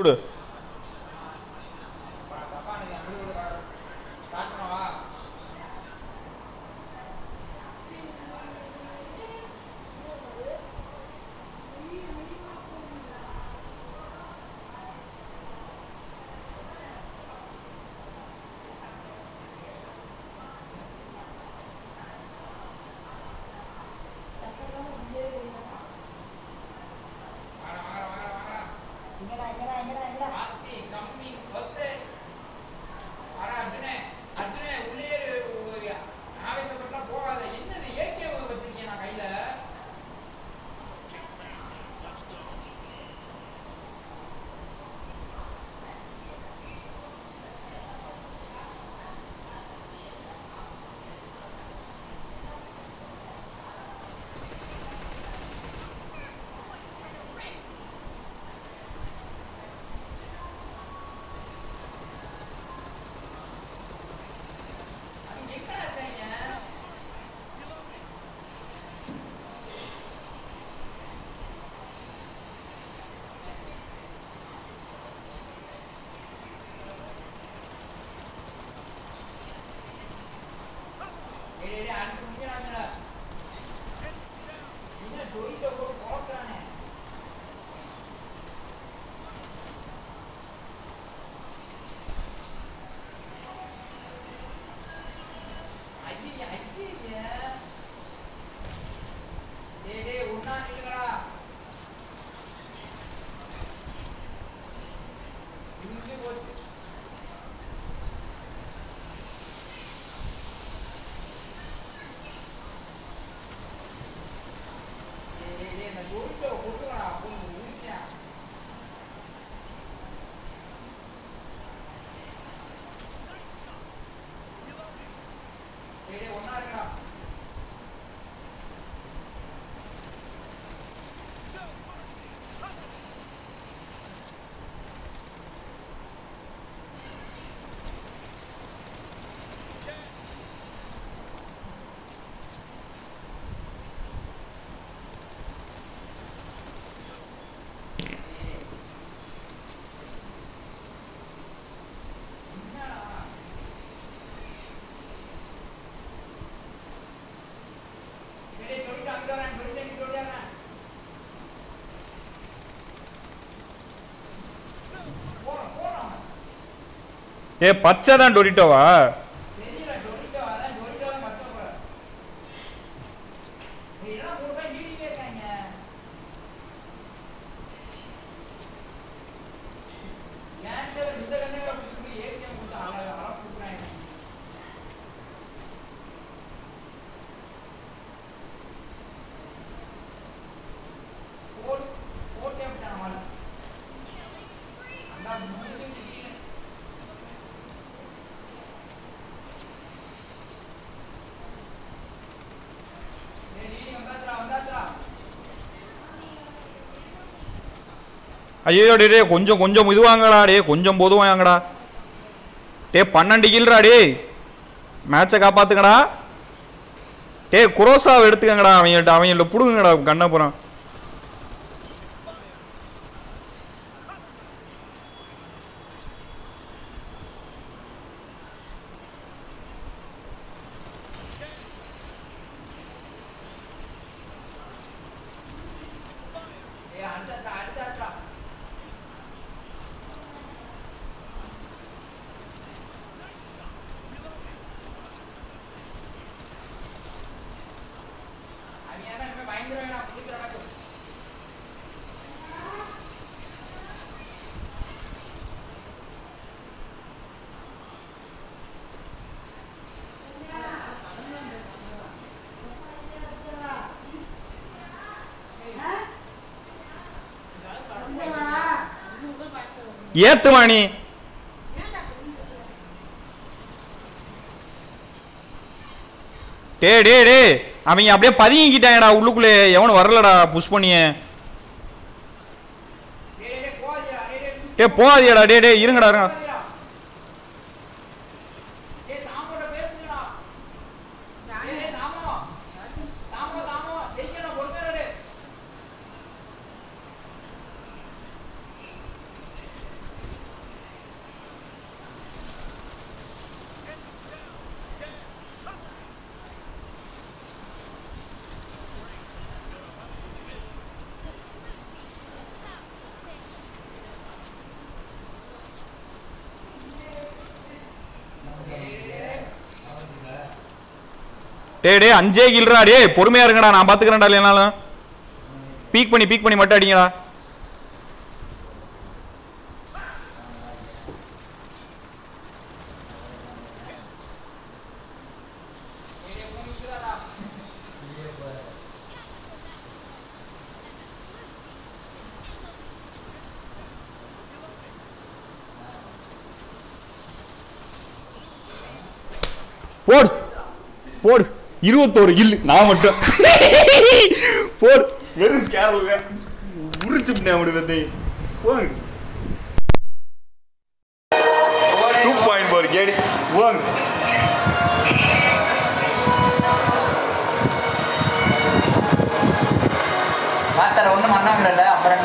கொடு எங்கடா எங்கடா எங்கடா எங்கடா ஏ பச்சை தான் டொரிட்டோவா ஐயோ டே டேய், கொஞ்சம் கொஞ்சம் இதுவாங்கடா டே கொஞ்சம் பொதுவாங்கடா டே பன்னெண்டு கில்றா டே மேட்சை காப்பாத்துங்கடா டே குரோசாவை எடுத்துக்கங்கடா அவங்கள்ட்ட அவங்கள்ட்ட புடுங்கடா கண்ணபுரம் ஏத்துமா நீ டே டே டே அவங்க அப்படியே பதுங்கிக்கிட்டாங்கடா உள்ளுக்குள்ளே எவனும் வரலடா புஷ் பண்ணிய டே போகாதியடா டே டே இருங்கடா இருங்க டேய் டேய் அஞ்சே கில்றா டேய் பொறுமையா இருங்கடா நான் பாத்துக்கிறேன்டா இல்லைனாலும் பீக் பண்ணி பீக் பண்ணி மட்டும் அடிங்கடா போடு போடு இருபத்தோரு கில் நான் மட்டும் போடு வெறும் ஸ்கேரல்ல உரிச்சு அப்படி வந்து போடு டூ பாயிண்ட் போர் கேடி போங்க மாத்தர ஒண்ணும் பண்ணாங்கல்ல அப்புறம்